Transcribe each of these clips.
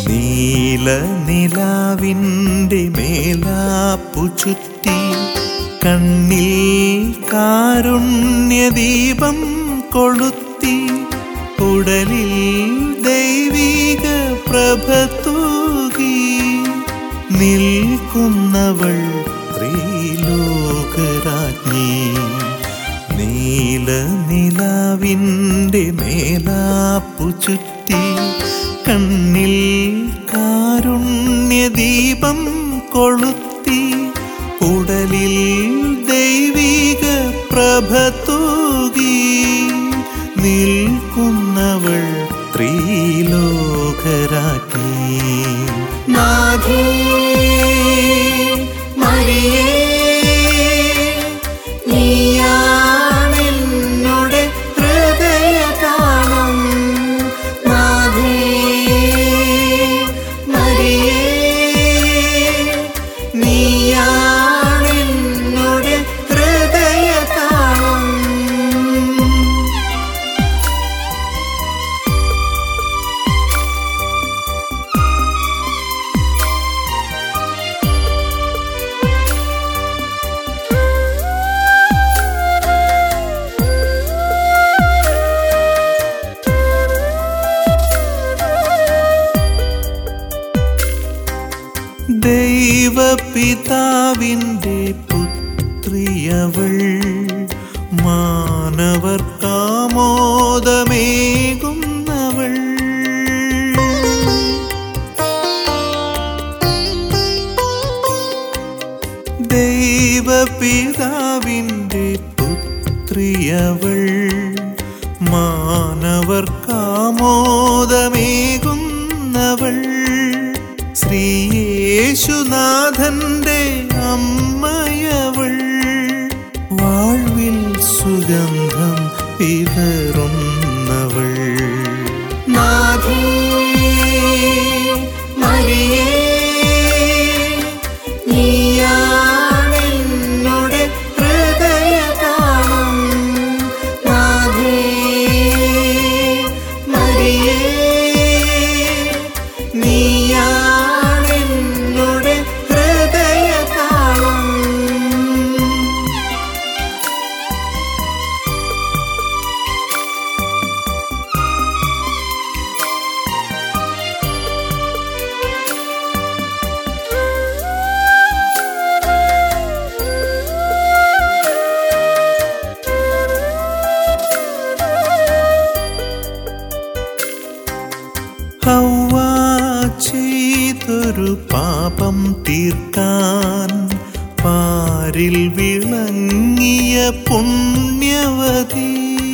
നീല നിലാവിൻ്റെ മേലാപ്പു ചുറ്റി കണ്ണിൽ കാരുണ്യദീപം കൊളുത്തി ഉടലിൽ ദൈവിക പ്രഭ തൂകി നിൽക്കുന്നവൾ ത്രിലോകരാജ്ഞി നീല നിലാവിൻ്റെ മേലാപ്പു ചുറ്റി കണ്ണിൽ കാരുണ്യദീപം കൊളുത്തി ഉടലിൽ ദൈവിക പ്രഭ തൂകി നിൽക്കുന്നവൾ ത്രിലോകരാജ്ഞി നാഥേ മരിയേ നീയാണെന്നുടെ ഹൃദയതാളം നാഥേ മരിയേ നീയാണെന്നുടെ ഹൃദയതാളം ദൈവപിതാവിൻ്റെ പുത്രിയവൾ മാനവർക്കാമോദമേകുന്നവൾ ദൈവപിതാവിൻ്റെ പുത്രിയവൾ മാനവർക്കാമോദമേകുന്നവൾ ശ്രീയേശുനാഥന്റെ അമ്മയവൾ വാഴ്വിൽ സുഗന്ധം വിതറുന്നവൾ നാഥേ മരിയേ നീയാണെന്നുടെ ഹൃദയതാളം നാഥേ മരിയേ നീയാണെന്നുടെ ഹൃദയതാളം ഹൗവ ചെയ്തൊരു പാപം തീർക്കാൻ പാരിൽ വിളങ്ങിയ പുണ്യവതി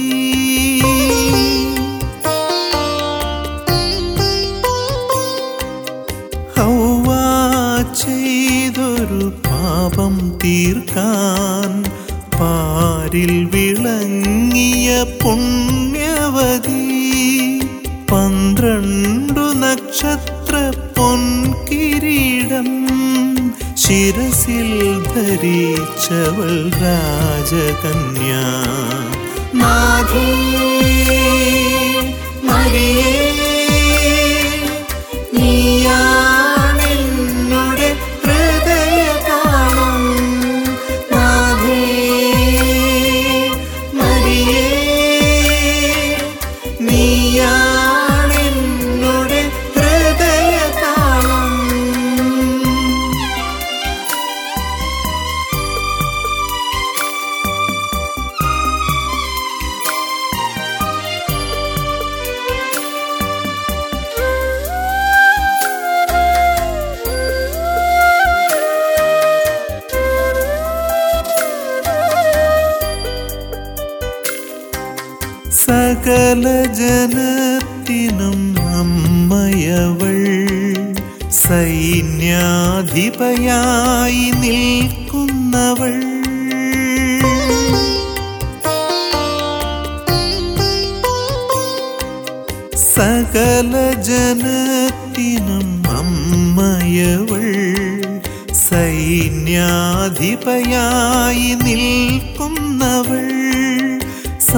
ഹൗവ ചെയ്തൊരു പാപം തീർക്കാൻ പാരിൽ വിളങ്ങിയ പുണ്യവതി പന്ത്രണ്ടു നക്ഷത്ര പൊൻകിരീടം ശിരസിൽ ധരിച്ചവൾ രാജകന്യ നാഥേ മരിയേ നീയാണെന്നുടെ ഹൃദയതാളം നാഥേ മരിയേ നീയാണെന്നുടെ ഹൃദയതാളം സകല ജനത്തിനും അമ്മയവൾ സൈന്യാധിപയായി നിൽക്കുന്നവൾ സകല ജനത്തിനും അമ്മയവൾ സൈന്യാധിപയായി നിൽക്കുന്നവൾ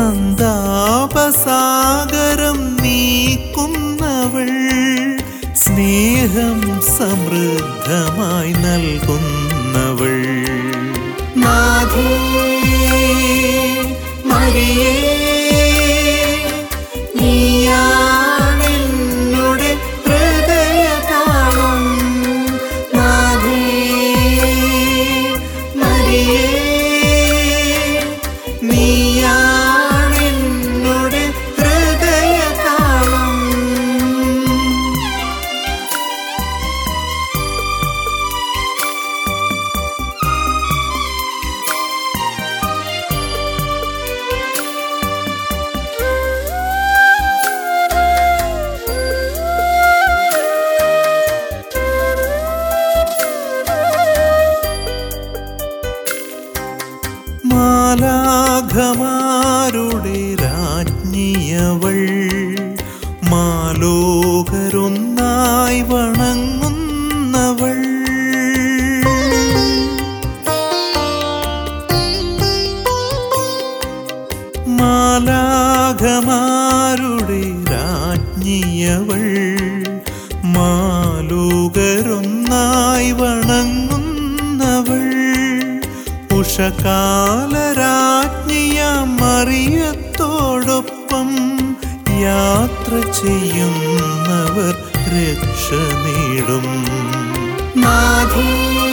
സന്താപസാഗരം നീക്കുന്നവൾ സ്നേഹം സമൃദ്ധമായി നൽകുന്നവൾ നാഥേ മരിയേ നീയാണെന്നുടെ ഹൃദയതാളം നാഥേ മരിയേ നീയാണെന്നുടെ ഹൃദയതാളം മാലാഘമാരുടെ രാജ്ഞിയവൾ മാലോകരൊന്നായി വണങ്ങുന്നവൾ മാലാഘമാരുടെ രാജ്ഞിയവൾ മാലോകരൊന്നായി വണങ്ങുന്നവൾ ഉഷകാലരാജ്ഞിയ മറിയത്തോടൊപ്പം യാത്ര ചെയ്യുന്നവർ രക്ഷ നേടും നാഥേ